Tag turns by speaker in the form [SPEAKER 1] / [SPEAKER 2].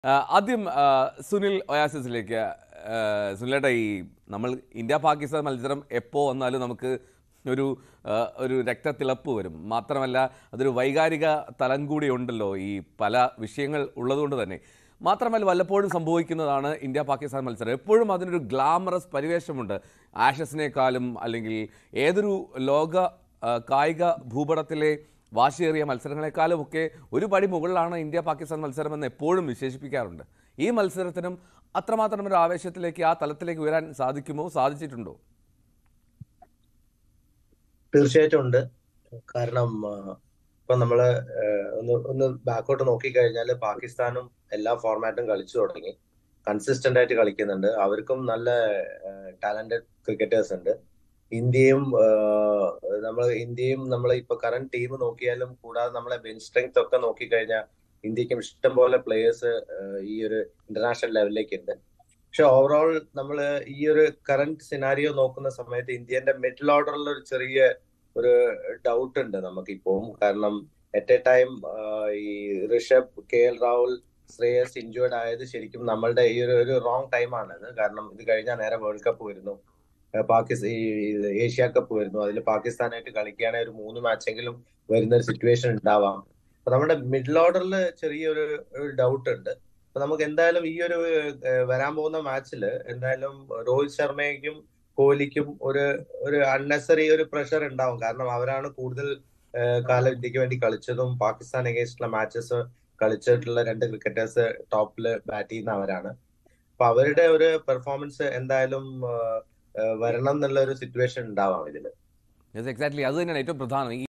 [SPEAKER 1] ആ, ആദ്യം ആ, സുനിൽ ഒയാസിസിലേക്ക് ആ, സുനിലേട്ടാ ഈ നമ്മൾ ഇന്ത്യ പാകിസ്ഥാൻ മത്സരം എപ്പോൾ വന്നാലും നമുക്ക് ഒരു ആ, ഒരു രക്തത്തിളപ്പ് വരും മാത്രമല്ല അതൊരു വൈകാരിക തലം കൂടി ഉണ്ടല്ലോ ഈ പല വിഷയങ്ങൾ ഉള്ളതുകൊണ്ട് തന്നെ മാത്രമല്ല വല്ലപ്പോഴും സംഭവിക്കുന്നതാണ് ഇന്ത്യ പാകിസ്ഥാൻ മത്സരം എപ്പോഴും അതിനൊരു ഗ്ലാമറസ് പരിവേഷമുണ്ട് ആഷസിനേക്കാളും അല്ലെങ്കിൽ ഏതൊരു ലോക ആ, കായിക ഭൂപടത്തിലെ വാശിയേറിയ മത്സരങ്ങളെക്കാളും ഒക്കെ ഒരു പടി മുകളിലാണ് ഇന്ത്യ പാകിസ്ഥാൻ മത്സരം എന്ന് എപ്പോഴും വിശേഷിപ്പിക്കാറുണ്ട് ഈ മത്സരത്തിനും അത്രമാത്രം ഒരു ആവേശത്തിലേക്ക് ആ തലത്തിലേക്ക് ഉയരാൻ സാധിക്കുമോ സാധിച്ചിട്ടുണ്ടോ
[SPEAKER 2] തീർച്ചയായിട്ടും ഉണ്ട് കാരണം ആ, ഇപ്പൊ നമ്മള് ആ, ഒന്ന് ഒന്ന് ബാക്കോട്ട് നോക്കിക്കഴിഞ്ഞാൽ പാകിസ്ഥാനും എല്ലാ ഫോർമാറ്റും കളിച്ചു തുടങ്ങി കൺസിസ്റ്റന്റ് ആയിട്ട് കളിക്കുന്നുണ്ട് അവർക്കും നല്ല ടാലന്റഡ് ക്രിക്കറ്റേഴ്സ് ഉണ്ട് ഇന്ത്യയും നമ്മൾ ഇന്ത്യയും നമ്മൾ ഇപ്പൊ കറന്റ് ടീം നോക്കിയാലും കൂടാതെ നമ്മളെ ബെഞ്ച് സ്ട്രെങ്ത് ഒക്കെ നോക്കിക്കഴിഞ്ഞാൽ ഇന്ത്യക്കും ഇഷ്ടം പോലെ പ്ലേയേഴ്സ് ഈ ഒരു ഇന്റർനാഷണൽ ലെവലിലേക്ക് ഉണ്ട് പക്ഷെ ഓവറോൾ നമ്മൾ ഈ ഒരു കറന്റ് സിനാരിയോ നോക്കുന്ന സമയത്ത് ഇന്ത്യന്റെ മിഡിൽ ഓർഡറിൽ ഒരു ചെറിയ ഒരു ഡൗട്ട് ഉണ്ട് നമുക്കിപ്പോ കാരണം അറ്റ് എ ടൈം ഈ Rishabh K L Rahul Shreyas injured ആയത് ശരിക്കും നമ്മളുടെ ഈ ഒരു ഒരു റോങ് ടൈമാണ് ഇത് കാരണം ഇത് കഴിഞ്ഞാൽ നേരെ വേൾഡ് കപ്പ് വരുന്നു പാകിസ്ഥാൻ ഈ ഏഷ്യ കപ്പ് വരുന്നു അതിൽ പാകിസ്ഥാനായിട്ട് കളിക്കുകയാണെങ്കിൽ ഒരു മൂന്ന് മാച്ചെങ്കിലും വരുന്ന ഒരു സിറ്റുവേഷൻ ഉണ്ടാവാം അപ്പൊ നമ്മുടെ മിഡിൽ ഓർഡറിൽ ചെറിയൊരു ഡൗട്ട് ഉണ്ട് അപ്പൊ നമുക്ക് എന്തായാലും ഈ ഒരു ഏഹ്, വരാൻ പോകുന്ന മാച്ചിൽ എന്തായാലും രോഹിത് ശർമ്മയ്ക്കും കോഹ്ലിക്കും ഒരു ഒരു അൺനെസറി ഒരു പ്രഷർ ഉണ്ടാവും കാരണം അവരാണ് കൂടുതൽ ഏഹ്, കാലം ഇന്ത്യക്ക് വേണ്ടി കളിച്ചതും പാകിസ്ഥാൻ അഗേൻസ്റ്റുള്ള മാച്ചസ് കളിച്ചിട്ടുള്ള രണ്ട് ക്രിക്കറ്റേഴ്സ് ടോപ്പിൽ ബാറ്റ് ചെയ്യുന്ന അവരാണ് അപ്പൊ അവരുടെ ഒരു പെർഫോമൻസ് എന്തായാലും ഏഹ്, ഏഹ്, വരണം എന്നുള്ള ഒരു സിറ്റുവേഷൻ ഉണ്ടാവാം ഇതിൽ
[SPEAKER 1] എക്സാക്ട്ലി അത് തന്നെയാണ് ഏറ്റവും പ്രധാനം ഈ